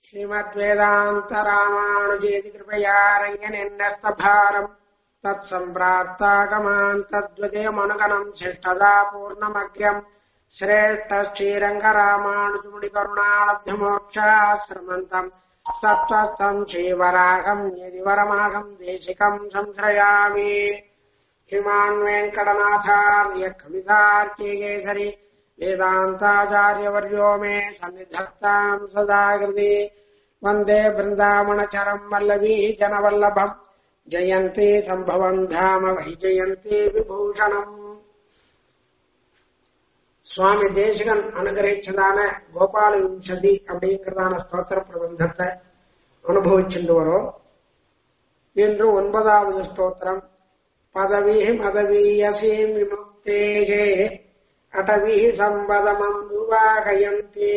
श्रीमद्वेदान्तरामानुजेति कृपया रङ्गनिन्नस्तभारम् तत्सम्प्राप्तागमान् तद्वदेमनुगणम् शिष्टदा पूर्णमग्र्यम् श्रेष्ठश्रीरङ्गरामानुजमुनिकरुणालब्धमोक्षाश्रमन्तम् सत्त्वस्तम् श्रीवराहम् यदि वरमाहम् देशिकम् संश्रयामि श्रीमान् वेङ्कटनाथार्य कवितार्किकेसरि वेदान्ताचार्यवर्यो मे सन्निधत्ताम् सदा कृति वन्दे बृन्दावनचरम् वल्लवी जनवल्लभम् जयन्ती सम्भवम् धाम वै जयन्ती விபூஷணம் சுவாமி தேசிகன் அனுகிரகிச்சதான கோபால விம்சதி அப்படிங்கிறதான ஸ்தோத்திர பிரபந்தத்தை அனுபவிச்சுட்டு வரோம் இன்று ஒன்பதாவது ஸ்தோத்திரம் பதவி மதவீயசீம் விமுக்தேகே அடவி சம்பதமம் விவாகயந்தே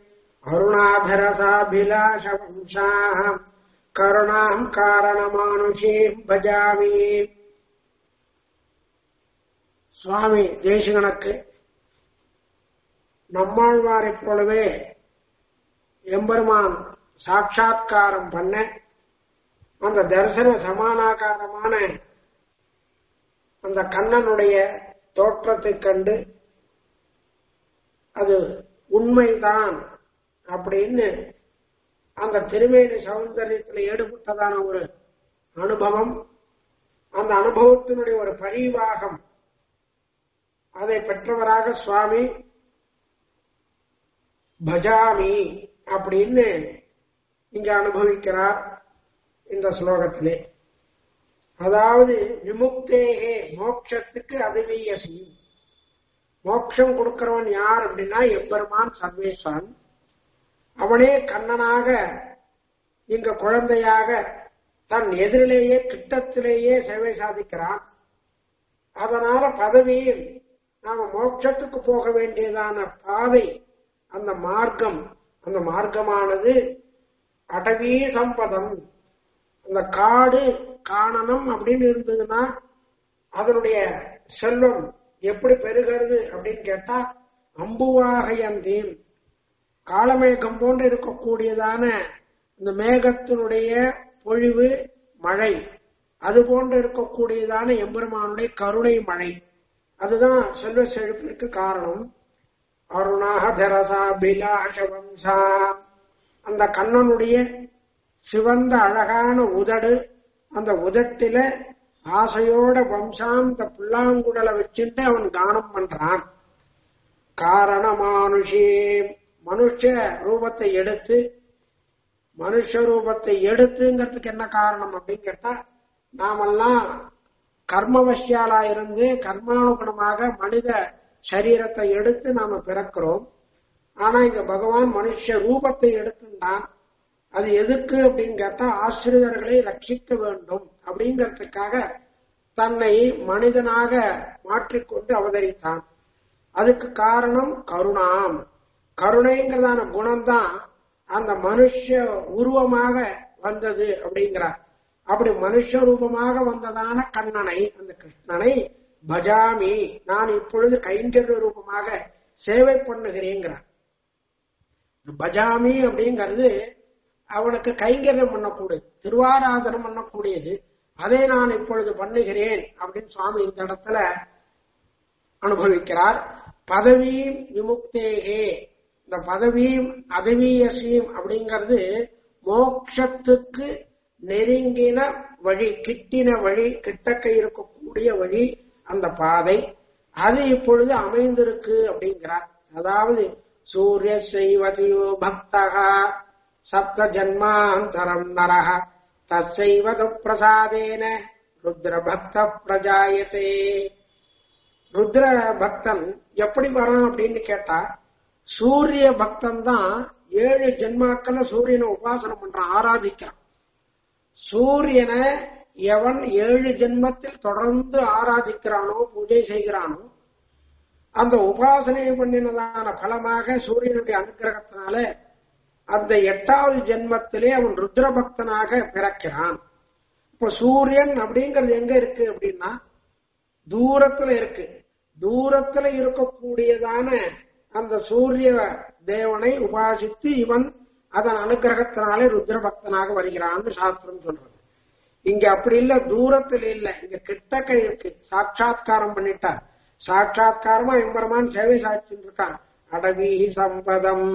அருணாதரசாபிலாஷவம்சாம் கருணாம் காரணமானுஷீம் பஜாமி சுவாமி தேசிகனுக்கு நம்மாழ்வாரைப் போலவே எம்பெருமான் சாட்சா்காரம் பண்ண அந்த தரிசன சமானாகாரமான அந்த கண்ணனுடைய தோற்றத்தை கண்டு அது உண்மைதான் அப்படின்னு அந்த திருமேனி சௌந்தரியத்தில் ஈடுபட்டதான ஒரு அனுபவம் அந்த அனுபவத்தினுடைய ஒரு பரிவாகம் அதை பெற்றவராக சுவாமி பஜாமி அப்படின்னு இங்க அனுபவிக்கிறார் இந்த ஸ்லோகத்திலே அதாவது விமுக்தேகே மோட்சத்துக்கு அதிவீயசி மோட்சம் கொடுக்கிறவன் யார் அப்படின்னா எம்பெருமான் சர்வேஸ்வரன் அவனே கண்ணனாக இங்க குழந்தையாக தன் எதிரிலேயே கிட்டத்திலேயே சேவை சாதிக்கிறான் அதனால பதவியில் நாம மோட்சத்துக்கு போக வேண்டியதான பாதை அந்த மார்க்கம் அந்த மார்க்கமானது அடவி சம்பதம் அந்த காடு காணனம் அப்படின்னு இருந்ததுன்னா அதனுடைய செல்வம் எப்படி பெருகிறது அப்படின்னு கேட்டா அம்புவாகையந்தீன் காலமேகம் போன்று இருக்கக்கூடியதான இந்த மேகத்தினுடைய பொழிவு மழை அது போன்று இருக்கக்கூடியதான எம்பெருமானுடைய கருணை மழை அதுதான் செல்வ செழிப்பிற்கு காரணம் அருணாதரசாபிலாஷவம்சா அந்த கண்ணனுடைய சிவந்த அழகான உதடு அந்த உதட்டில ஆசையோட வம்சாந்த புல்லாங்குடலை வச்சுட்டு அவன் தானம் பண்றான் காரணமானுஷே மனுஷ ரூபத்தை எடுத்து மனுஷ ரூபத்தை எடுத்துங்கிறதுக்கு என்ன காரணம் அப்படின்னு கேட்டா நாமெல்லாம் கர்மவசியாலா இருந்து கர்மானுகுணமாக மனித சரீரத்தை எடுத்து நாம பிறக்கிறோம் ஆனா இங்க பகவான் மனுஷ ரூபத்தை எடுத்துட்டான் அது எதுக்கு அப்படின்னு கேட்டா ஆசிரியர்களை ரட்சிக்க வேண்டும் அப்படிங்கிறதுக்காக தன்னை மனிதனாக மாற்றிக்கொண்டு அவதரித்தான் அதுக்கு காரணம் கருணாம் கருணைங்கிறதான குணம்தான் அந்த மனுஷ உருவமாக வந்தது அப்படிங்கிறார் அப்படி மனுஷ ரூபமாக வந்ததான கண்ணனை அந்த கிருஷ்ணனை பஜாமி நான் இப்பொழுது கைங்கரிய ரூபமாக சேவை பண்ணுகிறேங்கிறார் பஜாமி அப்படிங்கிறது அவனுக்கு கைங்கரியம் பண்ணக்கூடியது திருவாராதனம் பண்ணக்கூடியது அதை நான் இப்பொழுது பண்ணுகிறேன் அப்படின்னு சுவாமி இந்த இடத்துல அனுபவிக்கிறார் பதவியும் விமுக்தேகே இந்த பதவியும் அதவியசியும் அப்படிங்கிறது மோக்ஷத்துக்கு நெருங்கின வழி கிட்டின வழி கிட்டக்க இருக்கக்கூடிய வழி அந்த பாதை அது இப்பொழுது அமைந்திருக்கு அப்படிங்கிறார் அதாவது சூரிய செய்வதியோ பக்தகா சப்த ஜன்மாந்தரம் நரக தசைவது பிரசாதேன ருத்ர பக்த பிரஜாயத்தே ருத்ர பக்தன் எப்படி வரான் அப்படின்னு கேட்டா சூரிய பக்தன் தான் ஏழு ஜென்மாக்கள் சூரியனை உபாசனம் பண்றான் ஆராதிக்கிறான் சூரியனை எவன் ஏழு ஜென்மத்தில் தொடர்ந்து ஆராதிக்கிறானோ பூஜை செய்கிறானோ அந்த உபாசனை பண்ணினதான பலமாக சூரியனுடைய அனுகிரகத்தினால அந்த எட்டாவது ஜென்மத்திலே அவன் ருத்ர பக்தனாக பிறக்கிறான் இப்ப சூரியன் அப்படிங்கிறது எங்க இருக்கு அப்படின்னா தூரத்துல இருக்கு தூரத்துல இருக்கக்கூடியதான அந்த சூரிய தேவனை உபாசித்து இவன் அதன் அனுகிரகத்தினாலே ருத்ர பக்தனாக வருகிறான்னு சாஸ்திரம் சொல்றது இங்க அப்படி இல்ல தூரத்துல இல்ல இங்க கிட்டக்க இருக்கு சாட்சா்காரம் பண்ணிட்டார் சாட்சா்காரமா எம்பெருமான் சேவை சாட்சின்னு இருக்கான் அடவி சம்பதம்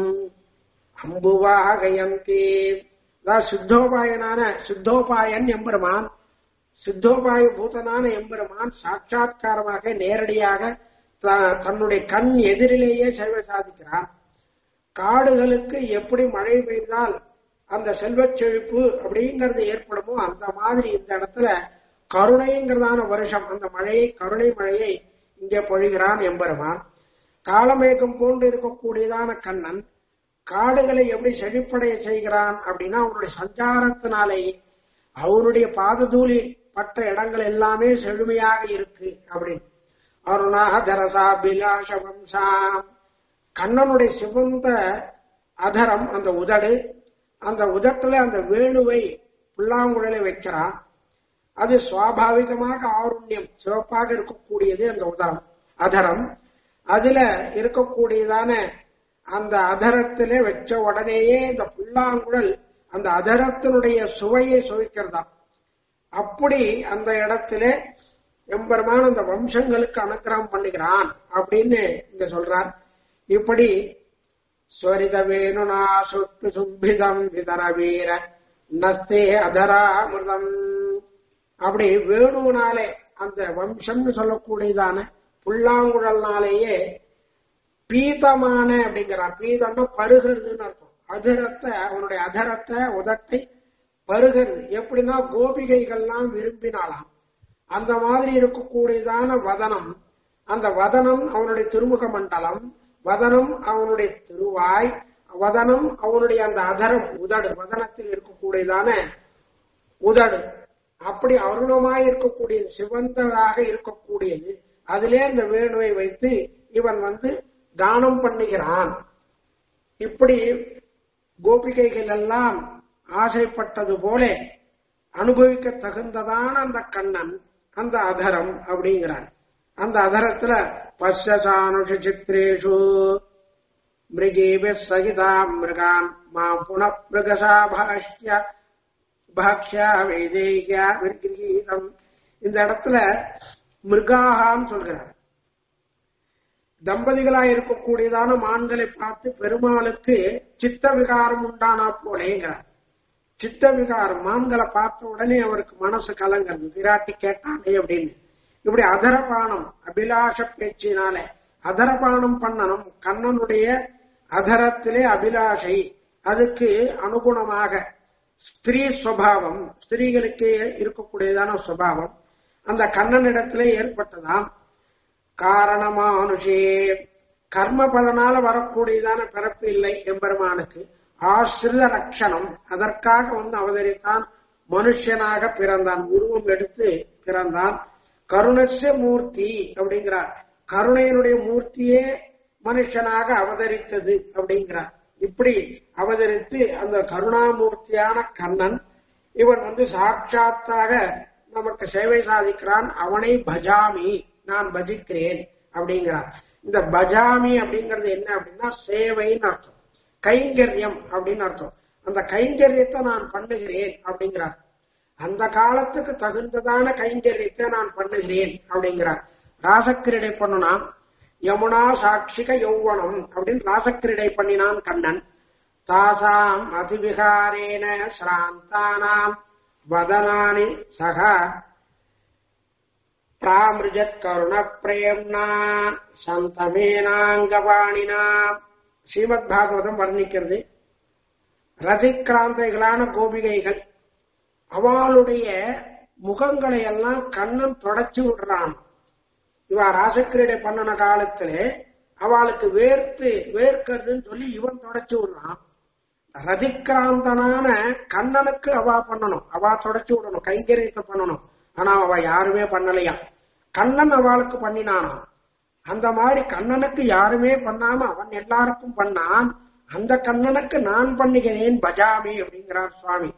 அம்புவாகயந்தி அதாவது சித்தோபாயனான சித்தோபாயன் எம்பெருமான் சித்தோபாய பூதனான எம்பெருமான் சாட்சா்காரமாக நேரடியாக த- தன்னுடைய கண் எதிரிலேயே சேவை சாதிக்கிறான் காடுகளுக்கு எப்படி மழை பெய்தால் அந்த செல்வச் செழிப்பு அப்படிங்கிறது ஏற்படுமோ அந்த மாதிரி இந்த இடத்துல கருணைங்கிறதான வருஷம் அந்த மழையை கருணை மழையை இங்கே பொழிகிறான் எம்பெருமான் காலமேகம் போன்று இருக்கக்கூடியதான கண்ணன் காடுகளை எப்படி செழிப்படைய செய்கிறான் அப்படின்னா அவனுடைய சஞ்சாரத்தினாலேயே அவருடைய பாததூளி பட்ட இடங்கள் எல்லாமே செழுமையாக இருக்கு அப்படின்னு அருணாதரசா பிலாஷ வம்சாம் கண்ணனுடைய சிவந்த அதரம் அந்த உதடு அந்த உதட்டுல அந்த வேணுவை புல்லாங்குழலை வைக்கிறான் அது சுவாபாவிகமாக ஆருண்யம் சிவப்பாக இருக்கக்கூடியது அந்த உதரம் அதரம் அதுல இருக்கக்கூடியதான அந்த அதரத்திலே வச்ச உடனேயே இந்த புல்லாங்குழல் அந்த அதரத்தினுடைய சுவையை சுவைக்கிறதா அப்படி அந்த இடத்திலே எம்பெருமான் அந்த வம்சங்களுக்கு அனுக்கிரகம் பண்ணுகிறான் அப்படின்னு இங்க சொல்றார் இப்படி ஸ்வரித வேணுனா சுட்டு சும்பிதம் விதர வீர நஸ்தே அதராமிருதம் அப்படி வேணுனாலே அந்த வம்சம்னு சொல்லக்கூடியதான புல்லாங்குழல்னாலேயே பீதமான அப்படிங்கிறார் பீதம்னா பருகிறதுன்னு அர்த்தம் அதரத்தை அவனுடைய அதரத்தை உதட்டை பருகிறது எப்படின்னா கோபிகைகள்லாம் விரும்பினாலாம் அந்த மாதிரி இருக்கக்கூடியதான வதனம் அந்த வதனம் அவனுடைய திருமுக மண்டலம் வதனம் அவனுடைய திருவாய் வதனம் அவனுடைய அந்த அதரம் உதடு வதனத்தில் இருக்கக்கூடியதான உதடு அப்படி அருணமாய் இருக்கக்கூடிய சிவந்ததாக இருக்கக்கூடியது அதிலே அந்த வேணுவை வைத்து இவன் வந்து தானம் பண்ணுகிறான் இப்படி கோபிகைகள் எல்லாம் ஆசைப்பட்டது போல அனுபவிக்க தகுந்ததான அந்த கண்ணன் அந்த அதரம் அப்படிங்கிறான் அந்த அதரத்துல பசசானுஷ சித்ரேஷு மிருகேபி சகிதா மிருகான் மா புனப்பிரகசா பாஷ்ய பாக்ஷா வைதேகியா விர்கிரீதம் இந்த இடத்துல மிருகாகான்னு சொல்கிறார் தம்பதிகளா இருக்கக்கூடியதான மான்களை பார்த்து பெருமாளுக்கு சித்த விகாரம் உண்டானா போலேங்கிறார் சித்த விகாரம் மான்களை பார்த்த உடனே அவருக்கு மனசு கலங்கிறது விராட்டி கேட்டானே அப்படின்னு இப்படி அதரபானம் அபிலாஷ பேச்சினாலே அதரபானம் பண்ணணும் கண்ணனுடைய அதரத்திலே அபிலாஷை அதுக்கு அனுகுணமாக ஸ்திரீ சுவாவம் ஸ்திரீகளுக்கு இருக்கக்கூடியதான சுவாவம் அந்த கண்ணனிடத்திலே ஏற்பட்டதாம் காரணமானுஷே கர்ம பலனால வரக்கூடியதான பிறப்பு இல்லை எம்பெருமானுக்கு ஆசிரித லட்சணம் அதற்காக வந்து அவதரித்தான் மனுஷனாக பிறந்தான் உருவம் எடுத்து பிறந்தான் கருணச மூர்த்தி அப்படிங்கிறார் கருணையினுடைய மூர்த்தியே மனுஷனாக அவதரித்தது அப்படிங்கிறார் இப்படி அவதரித்து அந்த கருணாமூர்த்தியான கண்ணன் இவன் வந்து சாட்சாத்தாக நமக்கு சேவை சாதிக்கிறான் அவனை பஜாமி நான் பஜிக்கிறேன் அப்படிங்கிறார் இந்த பஜாமி அப்படிங்கிறது என்ன அப்படின்னா சேவைன்னு அர்த்தம் கைங்கரியம் அப்படின்னு அர்த்தம் அந்த கைங்கரியத்தை நான் பண்ணுகிறேன் அப்படிங்கிறார் அந்த காலத்துக்கு தகுந்ததான கைங்கரியத்தை நான் பண்ணுகிறேன் அப்படிங்கிறார் ராசக்கிரீடை பண்ணுனா யமுனா சாட்சிக யௌவனம் அப்படின்னு ராசக்கிரீடை பண்ணினான் கண்ணன் தாசாம் அதிவிகாரேன ஸ்ராந்தானாம் வதனானி சக பிராமிருஜத் கருண பிரேம்னா சந்தமேனாங்கபாணினா ஸ்ரீமத் பாகவதம் வர்ணிக்கிறது ரதிக்கிராந்தைகளான கோபிகைகள் அவளுடைய முகங்களை எல்லாம் கண்ணன் தொடச்சு விடுறான் இவ ராசக்கிரீடை பண்ணன காலத்துல அவளுக்கு வேர்த்து வேர்க்கிறதுன்னு சொல்லி இவன் தொடச்சு விடுறான் ரதிக்கிராந்தனான கண்ணனுக்கு அவ பண்ணணும் அவ தொடச்சு விடணும் கைங்கரியத்தை பண்ணணும் ஆனா அவ யாருமே பண்ணலையா கண்ணன் அவளுக்கு பண்ணினானா அந்த மாதிரி கண்ணனுக்கு யாருமே பண்ணாம அவன் எல்லாருக்கும் பண்ணான் அந்த கண்ணனுக்கு நான் பண்ணுகிறேன் பஜாமி அப்படிங்கிறார் சுவாமி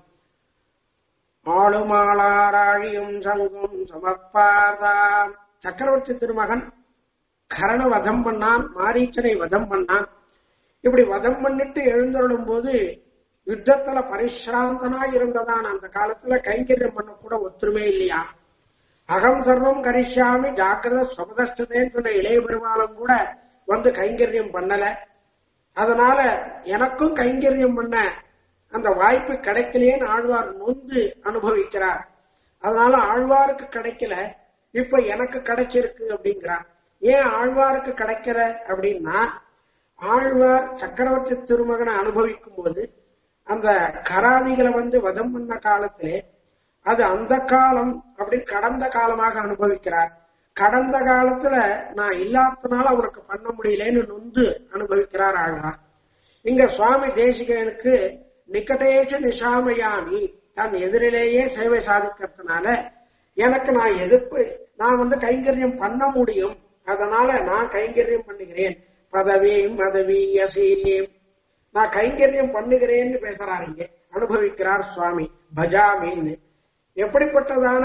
ஆளுமாளாராழியும் சங்கும் சமர்ப்பார்தாம் சக்கரவர்த்தி திருமகன் கரண வதம் பண்ணான் மாரீச்சனை வதம் பண்ணான் இப்படி வதம் பண்ணிட்டு எழுந்தருளும் போது யுத்தத்துல பரிசிராந்தனா இருந்ததான் அந்த காலத்துல கைங்கரியம் பண்ண கூட ஒத்துருமே இல்லையா அகம் சர்வம் கரிஷ்யாமி ஜாக்கிரத சொபதஷ்டதேன்னு சொன்ன இளைய பெருமாளும் கூட வந்து கைங்கரியம் பண்ணல அதனால எனக்கும் கைங்கரியம் பண்ண அந்த வாய்ப்பு கிடைக்கலையேன்னு ஆழ்வார் நொந்து அனுபவிக்கிறார் அதனால ஆழ்வாருக்கு கிடைக்கல இப்ப எனக்கு கிடைச்சிருக்கு அப்படிங்கிறார் ஏன் ஆழ்வாருக்கு கிடைக்கல அப்படின்னா ஆழ்வார் சக்கரவர்த்தி திருமகனை அனுபவிக்கும் போது அந்த கராதிகளை வந்து வதம் பண்ண காலத்திலே அது அந்த காலம் அப்படி கடந்த காலமாக அனுபவிக்கிறார் கடந்த காலத்துல நான் இல்லாதனால அவனுக்கு பண்ண முடியலன்னு நொந்து அனுபவிக்கிறார் ஆழ்வார் இங்க சுவாமி தேசிகனுக்கு நிக்கடேஷ நிஷாமயாமி தன் எதிரிலேயே சேவை சாதிக்கிறதுனால எனக்கு நான் எதிர்ப்பு நான் வந்து கைங்கரியம் பண்ண முடியும் அதனால நான் கைங்கரியம் பண்ணுகிறேன் பதவியும் பதவியும் நான் கைங்கரியம் பண்ணுகிறேன்னு பேசுறாரு இங்க அனுபவிக்கிறார் சுவாமி பஜாமின்னு எப்படிப்பட்டதான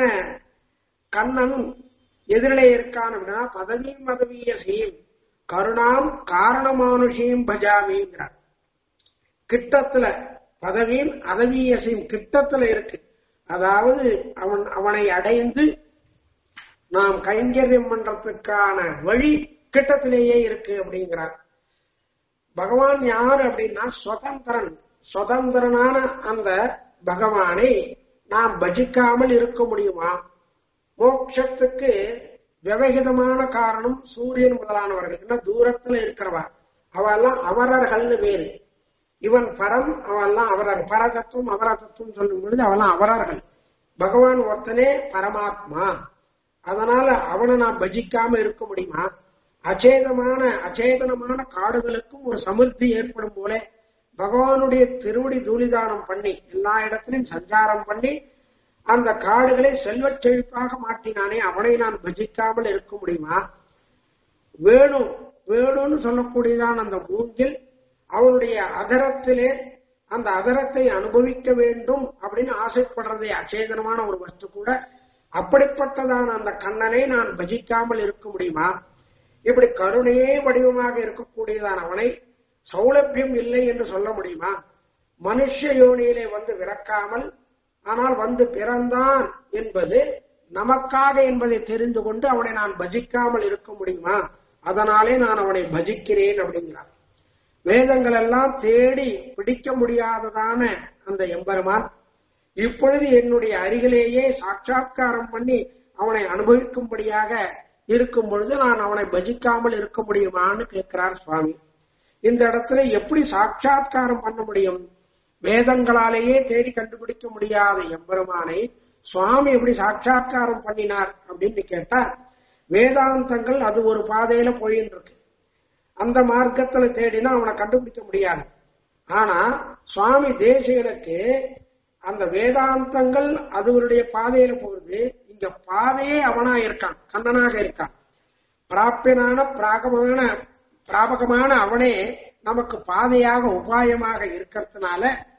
கண்ணன் எதிரிலே இருக்கான் அப்படின்னா பதவியும் பதவிய செய்யும் கருணாம் காரணமானுஷியும் பஜாமிங்கிறார் கிட்டத்துல பதவியும் அதவிய செய்யும் கிட்டத்துல இருக்கு அதாவது அவன் அவனை அடைந்து நாம் கைங்கரியம் பண்றதுக்கான வழி கிட்டத்திலேயே இருக்கு அப்படிங்கிறார் பகவான் யார் அப்படின்னா சுதந்திரன் சுதந்திரனான அந்த பகவானை நாம் பஜிக்காமல் இருக்க முடியுமா மோட்சத்துக்கு விவகிதமான காரணம் சூரியன் முதலானவர்கள் என்ன தூரத்துல இருக்கிறவா அவெல்லாம் அவரர்கள்னு வேறு இவன் பரம் அவெல்லாம் அவரர் பரதத்துவம் அவரதத்துவம் சொல்லும் பொழுது அவெல்லாம் அவரர்கள் பகவான் ஒருத்தனே பரமாத்மா அதனால அவனை நாம் பஜிக்காம இருக்க முடியுமா அச்சேதமான அச்சேதனமான காடுகளுக்கும் ஒரு சமிருத்தி ஏற்படும் போல பகவானுடைய திருவடி தூளிதானம் பண்ணி எல்லா இடத்திலும் சஞ்சாரம் பண்ணி அந்த காடுகளை செல்வச் செழிப்பாக மாற்றினானே அவனை நான் பஜிக்காமல் இருக்க முடியுமா வேணு வேணும்னு சொல்லக்கூடியதான் அந்த மூங்கில் அவனுடைய அதரத்திலே அந்த அதரத்தை அனுபவிக்க வேண்டும் அப்படின்னு ஆசைப்படுறதே அச்சேதனமான ஒரு வஸ்து கூட அப்படிப்பட்டதான அந்த கண்ணனை நான் பஜிக்காமல் இருக்க முடியுமா இப்படி கருணையே வடிவமாக இருக்கக்கூடியதான அவனை சௌலபியம் இல்லை என்று சொல்ல முடியுமா மனுஷ யோனியிலே வந்து விறக்காமல் ஆனால் வந்து பிறந்தான் என்பது நமக்காக என்பதை தெரிந்து கொண்டு அவனை நான் பஜிக்காமல் இருக்க முடியுமா அதனாலே நான் அவனை பஜிக்கிறேன் அப்படிங்கிறார் வேதங்கள் எல்லாம் தேடி பிடிக்க முடியாததான அந்த எம்பெருமான் இப்பொழுது என்னுடைய அருகிலேயே சாட்சா்காரம் பண்ணி அவனை அனுபவிக்கும்படியாக இருக்கும் பொழுது நான் அவனை பஜிக்காமல் இருக்க முடியுமான்னு கேட்கிறார் சுவாமி இந்த இடத்துல எப்படி சாட்சா்காரம் பண்ண முடியும் வேதங்களாலேயே தேடி கண்டுபிடிக்க முடியாத எம்பெருமானை சுவாமி எப்படி சாட்சா்காரம் பண்ணினார் அப்படின்னு கேட்டா வேதாந்தங்கள் அது ஒரு பாதையில போயின்னு இருக்கு அந்த மார்க்கத்துல தேடினா அவனை கண்டுபிடிக்க முடியாது ஆனா சுவாமி தேசிகனுக்கு அந்த வேதாந்தங்கள் அதுவருடைய பாதையில போகுது இங்க பாதையே அவனா இருக்கான் கண்ணனாக இருக்கான் பிராப்பியனான பிராகமான பிராபகமான அவனே நமக்கு பாதையாக உபாயமாக இருக்கிறதுனால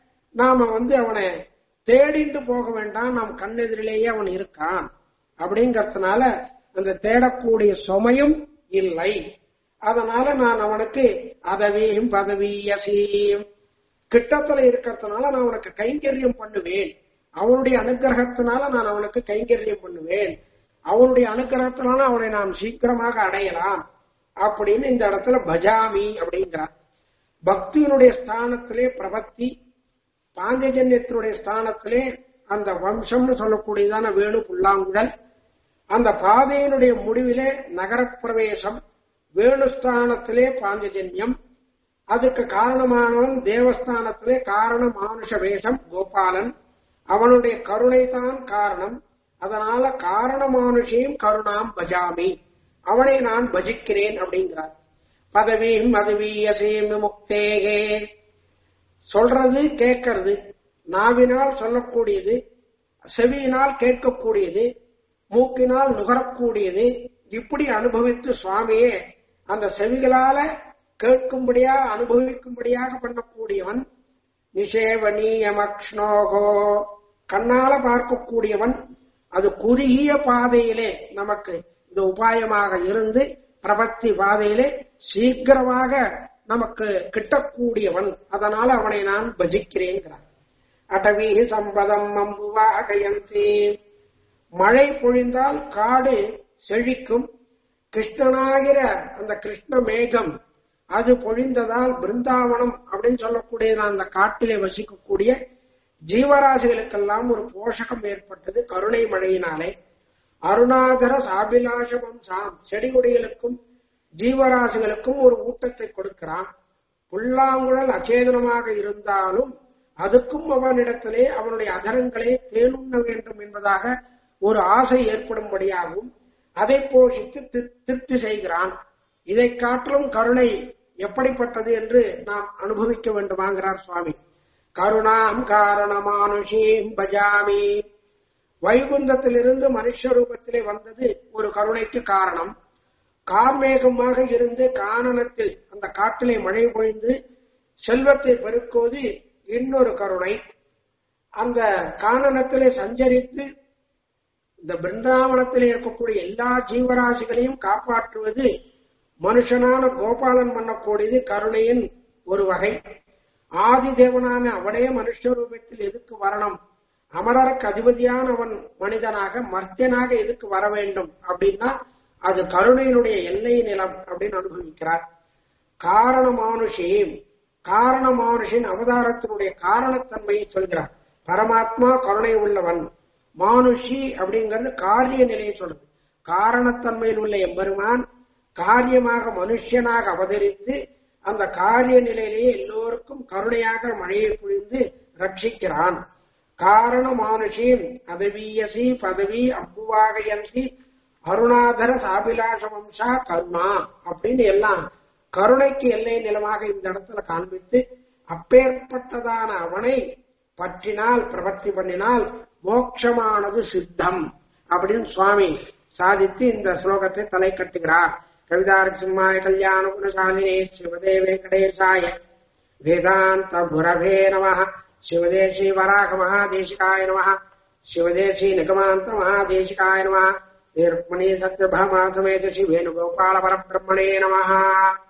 நாம வந்து அவனை தேடிட்டு போக வேண்டாம் நம் கண்ணெதிரிலேயே அவன் இருக்கான் அப்படிங்கறதுனால அந்த தேடக்கூடிய சுமையும் இல்லை அதனால நான் அவனுக்கு அதவியும் பதவியசீம் கிட்டத்துல இருக்கிறதுனால நான் அவனுக்கு கைங்கரியம் பண்ணுவேன் அவனுடைய அனுகிரகத்தினால நான் அவனுக்கு கைங்கரியம் பண்ணுவேன் அவனுடைய அனுகிரகத்தினால அவனை நாம் சீக்கிரமாக அடையலாம் அப்படின்னு இந்த இடத்துல பஜாமி அப்படிங்கிறார் பக்தியினுடைய ஸ்தானத்திலே பிரபத்தி பாஞ்சஜன்யத்தினுடைய ஸ்தானத்திலே அந்த வம்சம்னு சொல்லக்கூடியதான வேணு புல்லாங்குழல் அந்த பாதையினுடைய முடிவிலே நகரப்பிரவேசம் வேணுஸ்தானத்திலே பாஞ்சஜன்யம் அதுக்கு காரணமானவன் தேவஸ்தானத்திலே காரண மானுஷ வேஷம் கோபாலன் அவனுடைய கருணை தான் காரணம் அதனால காரண மானுஷையும் கருணாம் பஜாமி அவனை நான் பஜிக்கிறேன் அப்படிங்கிறார் பதவியும் பதவியசீம் முக்தேகே சொல்றது கேட்கறது நாவினால் சொல்லக்கூடியது செவியினால் கேட்கக்கூடியது மூக்கினால் நுகரக்கூடியது இப்படி அனுபவித்து சுவாமியே அந்த செவிகளால கேட்கும்படியாக அனுபவிக்கும்படியாக பண்ணக்கூடியவன் நிஷேவனீயமக்ஷ்ணோகோ கண்ணால பார்க்கக்கூடியவன் அது குறுகிய பாதையிலே நமக்கு இந்த உபாயமாக இருந்து பிரபத்தி பாதையிலே சீக்கிரமாக நமக்கு கிட்டக்கூடியவன் அதனால அவனை நான் பஜிக்கிறேங்கிறான் அடவி சம்பதம் அம்புவாகயந்தே மழை பொழிந்தால் காடு செழிக்கும் கிருஷ்ணனாகிற அந்த கிருஷ்ண மேகம் அது பொழிந்ததால் பிருந்தாவனம் அப்படின்னு சொல்லக்கூடிய அந்த காட்டிலே வசிக்கக்கூடிய ஜீவராசிகளுக்கெல்லாம் ஒரு போஷகம் ஏற்பட்டது கருணை மழையினாலே அருணாகர சாபிலாசமம் சாம் செடி கொடிகளுக்கும் ஜீவராசிகளுக்கும் ஒரு ஊட்டத்தை கொடுக்கிறான் புல்லாங்குழல் அச்சேதனமாக இருந்தாலும் அதுக்கும் அவனிடத்திலே அவனுடைய அதரங்களே தேனுண்ண வேண்டும் என்பதாக ஒரு ஆசை ஏற்படும்படியாகவும் அதை போஷித்து திருப்தி செய்கிறான் இதை காட்டிலும் கருணை எப்படிப்பட்டது என்று நாம் அனுபவிக்க வேண்டுமாங்கிறார் சுவாமி கருணாம் காரணமானுஷீம் பஜாமி வைகுந்தத்திலிருந்து மனுஷ ரூபத்திலே வந்தது ஒரு கருணைக்கு காரணம் கார்மேகமாக இருந்து கானனத்தில் அந்த காட்டிலே மழை பொழிந்து செல்வத்தை பெருக்குவது இன்னொரு கருணை அந்த கானனத்திலே சஞ்சரித்து இந்த பிருந்தாவனத்தில் இருக்கக்கூடிய எல்லா ஜீவராசிகளையும் காப்பாற்றுவது மனுஷனான கோபாலன் பண்ணக்கூடியது கருணையின் ஒரு வகை ஆதி தேவனான அவனே மனுஷ ரூபத்தில் எதுக்கு வரணும் அமரருக்கு அதிபதியான அவன் மனிதனாக மர்த்தியனாக எதுக்கு வர வேண்டும் அப்படின்னா அது கருணையினுடைய எல்லை நிலம் அப்படின்னு அனுபவிக்கிறார் காரண மானுஷியும் காரண மானுஷின் அவதாரத்தினுடைய காரணத்தன்மையை சொல்கிறார் பரமாத்மா கருணை உள்ளவன் மானுஷி அப்படிங்கிறது காரிய நிலையை சொல்றது காரணத்தன்மையில் உள்ள எம்பெருமான் காரியமாக மனுஷனாக அவதரித்து அந்த காரிய நிலையிலேயே எல்லோருக்கும் கருணையாக மழையை பொழிந்து ரட்சிக்கிறான் காரண மானுஷியும் அதவீயசி பதவி அம்புவாகயந்தி அருணாதர சாபிலாஷ வம்சா கருணா அப்படின்னு எல்லாம் கருணைக்கு எல்லை நிலமாக இந்த இடத்துல காண்பித்து அப்பேற்பட்டதான அவனை பற்றினால் பிரபத்தி பண்ணினால் மோட்சமானது சித்தம் அப்படின்னு சுவாமி சாதித்து இந்த ஸ்லோகத்தை தலை கட்டுகிறார் கவிதார்க்கு சிம்மாய கல்யாண குணசாலினே சிவதே வெங்கடேசாய வேதாந்த புரவே நம சிவதே ஸ்ரீ வராக மகாதேசிகாய நம சிவதே ஸ்ரீ நிகமாந்த மகாதேசிகாய நம ருக்மணி சத்யபாமா சமேத ஸ்ரீ வேணுகோபால பரபிரம்மணே நம